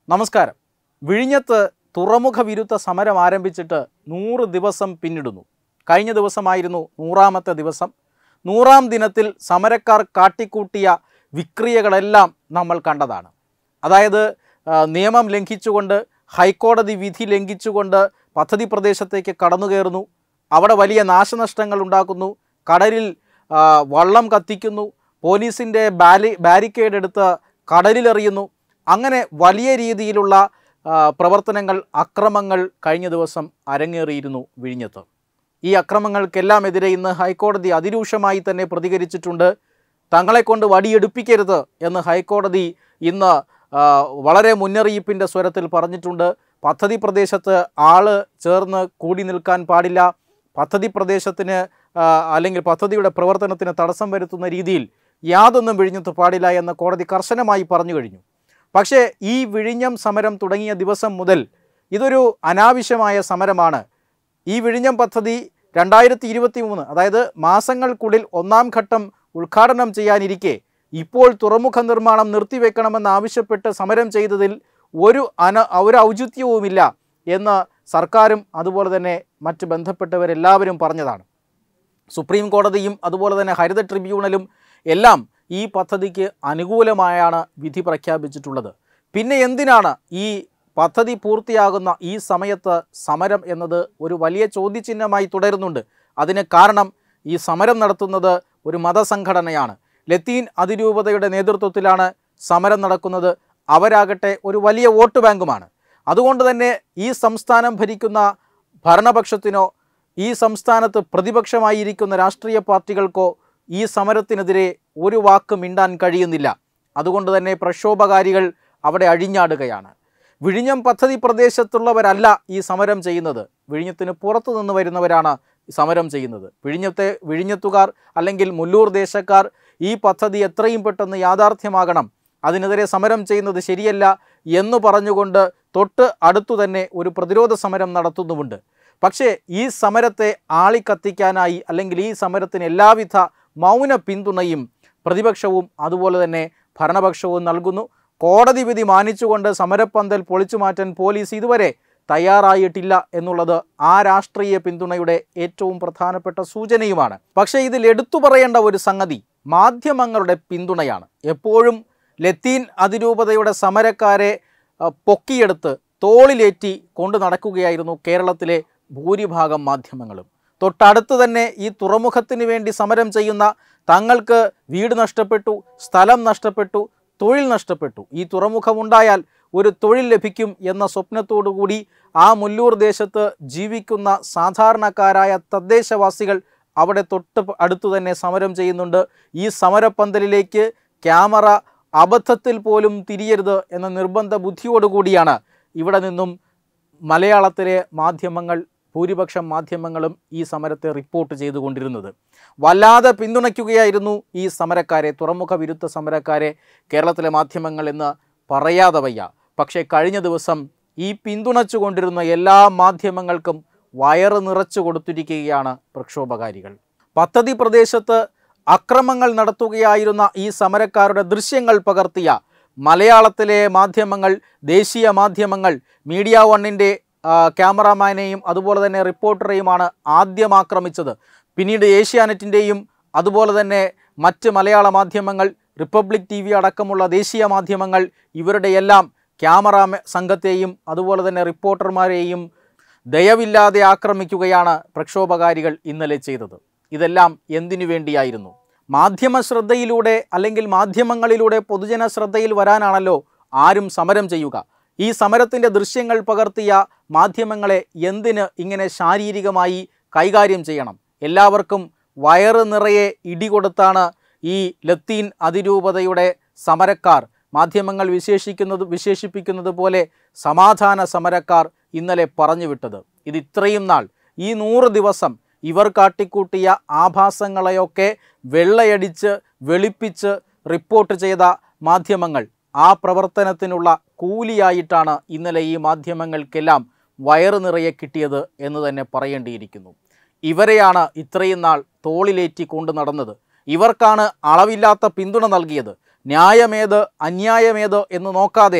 നമസ്കാരം വിഴിഞ്ഞത്ത് തുറമുഖ വിരുദ്ധ സമരം ആരംഭിച്ചിട്ട് നൂറ് ദിവസം പിന്നിടുന്നു കഴിഞ്ഞ ദിവസമായിരുന്നു നൂറാമത്തെ ദിവസം നൂറാം ദിനത്തിൽ സമരക്കാർ കാട്ടിക്കൂട്ടിയ വിക്രിയകളെല്ലാം നമ്മൾ കണ്ടതാണ് അതായത് ആ, നിയമം ലംഘിച്ചുകൊണ്ട് ഹൈക്കോടതി വിധി ലംഘിച്ചുകൊണ്ട് പദ്ധതി പ്രദേശത്തേക്ക് കടന്നു കയറുന്നു അവിടെ വലിയ നാശനഷ്ടങ്ങൾ ഉണ്ടാക്കുന്നു കടലിൽ ആ, വള്ളം കത്തിക്കുന്നു പോലീസിൻ്റെ ബാരി ബാരിക്കേഡ് എടുത്ത് കടലിലെറിയുന്നു അങ്ങനെ വലിയ രീതിയിലുള്ള ആ, പ്രവർത്തനങ്ങൾ അക്രമങ്ങൾ കഴിഞ്ഞ ദിവസം അരങ്ങേറിയിരുന്നു വിഴിഞ്ഞത്ത് ഈ അക്രമങ്ങൾക്കെല്ലാം എതിരെ ഇന്ന് ഹൈക്കോടതി അതിരൂക്ഷമായി തന്നെ പ്രതികരിച്ചിട്ടുണ്ട് തങ്ങളെ കൊണ്ട് വടിയെടുപ്പിക്കരുത് എന്ന് ഹൈക്കോടതി ഇന്ന് ആ, വളരെ മുന്നറിയിപ്പിൻ്റെ സ്വരത്തിൽ പറഞ്ഞിട്ടുണ്ട് പദ്ധതി പ്രദേശത്ത് ആള് ചേർന്ന് കൂടി നിൽക്കാൻ പാടില്ല പദ്ധതി പ്രദേശത്തിന് ആ, അല്ലെങ്കിൽ പദ്ധതിയുടെ പ്രവർത്തനത്തിന് തടസ്സം വരുത്തുന്ന രീതിയിൽ യാതൊന്നും വിഴിഞ്ഞത്ത് പാടില്ല എന്ന് കോടതി കർശനമായി പറഞ്ഞു കഴിഞ്ഞു പക്ഷേ ഈ വിഴിഞ്ഞം സമരം തുടങ്ങിയ ദിവസം മുതൽ ഇതൊരു അനാവശ്യമായ സമരമാണ് ഈ വിഴിഞ്ഞം പദ്ധതി രണ്ടായിരത്തി ഇരുപത്തി മൂന്ന് അതായത് മാസങ്ങൾക്കുള്ളിൽ ഒന്നാം ഘട്ടം ഉദ്ഘാടനം ചെയ്യാനിരിക്കെ ഇപ്പോൾ തുറമുഖ നിർമ്മാണം നിർത്തിവെക്കണമെന്ന് ആവശ്യപ്പെട്ട് സമരം ചെയ്തതിൽ ഒരു അന ഒരു ഔചിത്യവുമില്ല എന്ന് സർക്കാരും അതുപോലെ തന്നെ മറ്റ് ബന്ധപ്പെട്ടവരെല്ലാവരും പറഞ്ഞതാണ് സുപ്രീം കോടതിയും അതുപോലെ തന്നെ ഹരിത ട്രിബ്യൂണലും എല്ലാം ഈ പദ്ധതിക്ക് അനുകൂലമായാണ് വിധി പ്രഖ്യാപിച്ചിട്ടുള്ളത് പിന്നെ എന്തിനാണ് ഈ പദ്ധതി പൂർത്തിയാകുന്ന ഈ സമയത്ത് സമരം എന്നത് ഒരു വലിയ ചോദ്യചിഹ്നമായി തുടരുന്നുണ്ട് അതിന് കാരണം ഈ സമരം നടത്തുന്നത് ഒരു മതസംഘടനയാണ് ലത്തീൻ അതിരൂപതയുടെ നേതൃത്വത്തിലാണ് സമരം നടക്കുന്നത് അവരാകട്ടെ ഒരു വലിയ വോട്ട് ബാങ്കുമാണ് അതുകൊണ്ട് തന്നെ ഈ സംസ്ഥാനം ഭരിക്കുന്ന ഭരണപക്ഷത്തിനോ ഈ സംസ്ഥാനത്ത് പ്രതിപക്ഷമായിരിക്കുന്ന രാഷ്ട്രീയ പാർട്ടികൾക്കോ ഈ സമരത്തിനെതിരെ ഒരു വാക്ക് മിണ്ടാൻ കഴിയുന്നില്ല അതുകൊണ്ട് തന്നെ പ്രക്ഷോഭകാരികൾ അവിടെ അഴിഞ്ഞാടുകയാണ് വിഴിഞ്ഞം പദ്ധതി പ്രദേശത്തുള്ളവരല്ല ഈ സമരം ചെയ്യുന്നത് വിഴിഞ്ഞത്തിന് പുറത്തു നിന്ന് വരുന്നവരാണ് ഈ സമരം ചെയ്യുന്നത് വിഴിഞ്ഞത്തെ വിഴിഞ്ഞത്തുകാർ അല്ലെങ്കിൽ മുല്ലൂർ ദേശക്കാർ ഈ പദ്ധതി എത്രയും പെട്ടെന്ന് യാഥാർത്ഥ്യമാകണം അതിനെതിരെ സമരം ചെയ്യുന്നത് ശരിയല്ല എന്ന് പറഞ്ഞുകൊണ്ട് തൊട്ട് അടുത്തു തന്നെ ഒരു പ്രതിരോധ സമരം നടത്തുന്നുമുണ്ട് പക്ഷേ ഈ സമരത്തെ ആളിക്കത്തിക്കാനായി അല്ലെങ്കിൽ ഈ സമരത്തിന് എല്ലാവിധ മൗന പിന്തുണയും പ്രതിപക്ഷവും അതുപോലെ തന്നെ ഭരണപക്ഷവും നൽകുന്നു കോടതി വിധി മാനിച്ചുകൊണ്ട് സമരപ്പന്തൽ പൊളിച്ചു മാറ്റാൻ പോലീസ് ഇതുവരെ തയ്യാറായിട്ടില്ല എന്നുള്ളത് ആ രാഷ്ട്രീയ പിന്തുണയുടെ ഏറ്റവും പ്രധാനപ്പെട്ട സൂചനയുമാണ് പക്ഷേ ഇതിൽ എടുത്തു പറയേണ്ട ഒരു സംഗതി മാധ്യമങ്ങളുടെ പിന്തുണയാണ് എപ്പോഴും ലത്തീൻ അതിരൂപതയുടെ സമരക്കാരെ അഹ്, പൊക്കിയെടുത്ത് തോളിലേറ്റി കൊണ്ടു നടക്കുകയായിരുന്നു കേരളത്തിലെ ഭൂരിഭാഗം മാധ്യമങ്ങളും തൊട്ടടുത്ത് തന്നെ ഈ തുറമുഖത്തിന് വേണ്ടി സമരം ചെയ്യുന്ന തങ്ങൾക്ക് വീട് നഷ്ടപ്പെട്ടു സ്ഥലം നഷ്ടപ്പെട്ടു തൊഴിൽ നഷ്ടപ്പെട്ടു ഈ തുറമുഖമുണ്ടായാൽ ഒരു തൊഴിൽ ലഭിക്കും എന്ന സ്വപ്നത്തോടു കൂടി ആ മുല്ലൂർ ദേശത്ത് ജീവിക്കുന്ന സാധാരണക്കാരായ തദ്ദേശവാസികൾ അവിടെ തൊട്ട് അടുത്തു തന്നെ സമരം ചെയ്യുന്നുണ്ട് ഈ സമരപ്പന്തലിലേക്ക് ക്യാമറ അബദ്ധത്തിൽ പോലും തിരിയരുത് എന്ന നിർബന്ധ ബുദ്ധിയോടുകൂടിയാണ് ഇവിടെ നിന്നും മലയാളത്തിലെ മാധ്യമങ്ങൾ ഭൂരിപക്ഷം മാധ്യമങ്ങളും ഈ സമരത്തെ റിപ്പോർട്ട് ചെയ്തുകൊണ്ടിരുന്നത് വല്ലാതെ പിന്തുണയ്ക്കുകയായിരുന്നു ഈ സമരക്കാരെ തുറമുഖ വിരുദ്ധ സമരക്കാരെ കേരളത്തിലെ മാധ്യമങ്ങൾ എന്ന് പറയാതെ വയ്യ പക്ഷേ കഴിഞ്ഞ ദിവസം ഈ പിന്തുണച്ചുകൊണ്ടിരുന്ന എല്ലാ മാധ്യമങ്ങൾക്കും വയറ് നിറച്ചു കൊടുത്തിരിക്കുകയാണ് പ്രക്ഷോഭകാരികൾ പദ്ധതി പ്രദേശത്ത് അക്രമങ്ങൾ നടത്തുകയായിരുന്ന ഈ സമരക്കാരുടെ ദൃശ്യങ്ങൾ പകർത്തിയ മലയാളത്തിലെ മാധ്യമങ്ങൾ ദേശീയ മാധ്യമങ്ങൾ മീഡിയ വണ്ണിൻ്റെ ക്യാമറാമാനെയും അതുപോലെ തന്നെ റിപ്പോർട്ടറെയുമാണ് ആദ്യം ആക്രമിച്ചത് പിന്നീട് ഏഷ്യാനെറ്റിൻ്റെയും അതുപോലെ തന്നെ മറ്റ് മലയാള മാധ്യമങ്ങൾ റിപ്പബ്ലിക് ടി വി അടക്കമുള്ള ദേശീയ മാധ്യമങ്ങൾ ഇവരുടെയെല്ലാം ക്യാമറ സംഘത്തെയും അതുപോലെ തന്നെ റിപ്പോർട്ടർമാരെയും ദയവില്ലാതെ ആക്രമിക്കുകയാണ് പ്രക്ഷോഭകാരികൾ ഇന്നലെ ചെയ്തത് ഇതെല്ലാം എന്തിനു വേണ്ടിയായിരുന്നു മാധ്യമ ശ്രദ്ധയിലൂടെ അല്ലെങ്കിൽ മാധ്യമങ്ങളിലൂടെ പൊതുജന ശ്രദ്ധയിൽ വരാനാണല്ലോ ആരും സമരം ചെയ്യുക ഈ സമരത്തിൻ്റെ ദൃശ്യങ്ങൾ പകർത്തിയ മാധ്യമങ്ങളെ എന്തിന് ഇങ്ങനെ ശാരീരികമായി കൈകാര്യം ചെയ്യണം എല്ലാവർക്കും വയറ് നിറയെ ഇടികൊടുത്താണ് ഈ ലത്തീൻ അതിരൂപതയുടെ സമരക്കാർ മാധ്യമങ്ങൾ വിശേഷിക്കുന്നത് വിശേഷിപ്പിക്കുന്നത് പോലെ സമാധാന സമരക്കാർ ഇന്നലെ പറഞ്ഞു വിട്ടത് ഇത് ഇത്രയും നാൾ ഈ നൂറ് ദിവസം ഇവർ കാട്ടിക്കൂട്ടിയ ആഭാസങ്ങളെയൊക്കെ വെള്ളയടിച്ച് വെളുപ്പിച്ച് റിപ്പോർട്ട് ചെയ്ത മാധ്യമങ്ങൾ ആ പ്രവർത്തനത്തിനുള്ള കൂലിയായിട്ടാണ് ഇന്നലെ ഈ മാധ്യമങ്ങൾക്കെല്ലാം വയറ് നിറയെ കിട്ടിയത് എന്ന് തന്നെ പറയേണ്ടിയിരിക്കുന്നു ഇവരെയാണ് ഇത്രയും നാൾ തോളിലേറ്റി കൊണ്ടു നടന്നത് ഇവർക്കാണ് അളവില്ലാത്ത പിന്തുണ നൽകിയത് ന്യായമേത് അന്യായമേത് എന്ന് നോക്കാതെ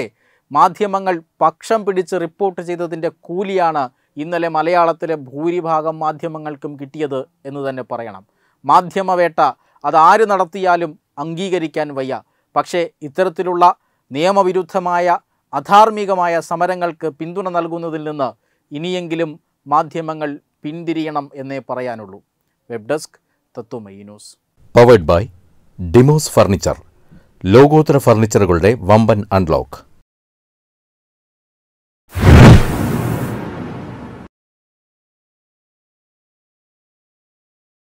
മാധ്യമങ്ങൾ പക്ഷം പിടിച്ച് റിപ്പോർട്ട് ചെയ്തതിൻ്റെ കൂലിയാണ് ഇന്നലെ മലയാളത്തിലെ ഭൂരിഭാഗം മാധ്യമങ്ങൾക്കും കിട്ടിയത് എന്ന് തന്നെ പറയണം മാധ്യമവേട്ട അതാര് നടത്തിയാലും അംഗീകരിക്കാൻ വയ്യ പക്ഷേ ഇത്തരത്തിലുള്ള നിയമവിരുദ്ധമായ അധാർമികമായ സമരങ്ങൾക്ക് പിന്തുണ നൽകുന്നതിൽ നിന്ന് ഇനിയെങ്കിലും മാധ്യമങ്ങൾ പിന്തിരിയണം എന്നേ പറയാനുള്ളൂ web desk Tatwamayi news powered by Demos furniture ലോകോത്തര ഫർണിച്ചറുകളുടെ വമ്പൻ അൺലോക്ക്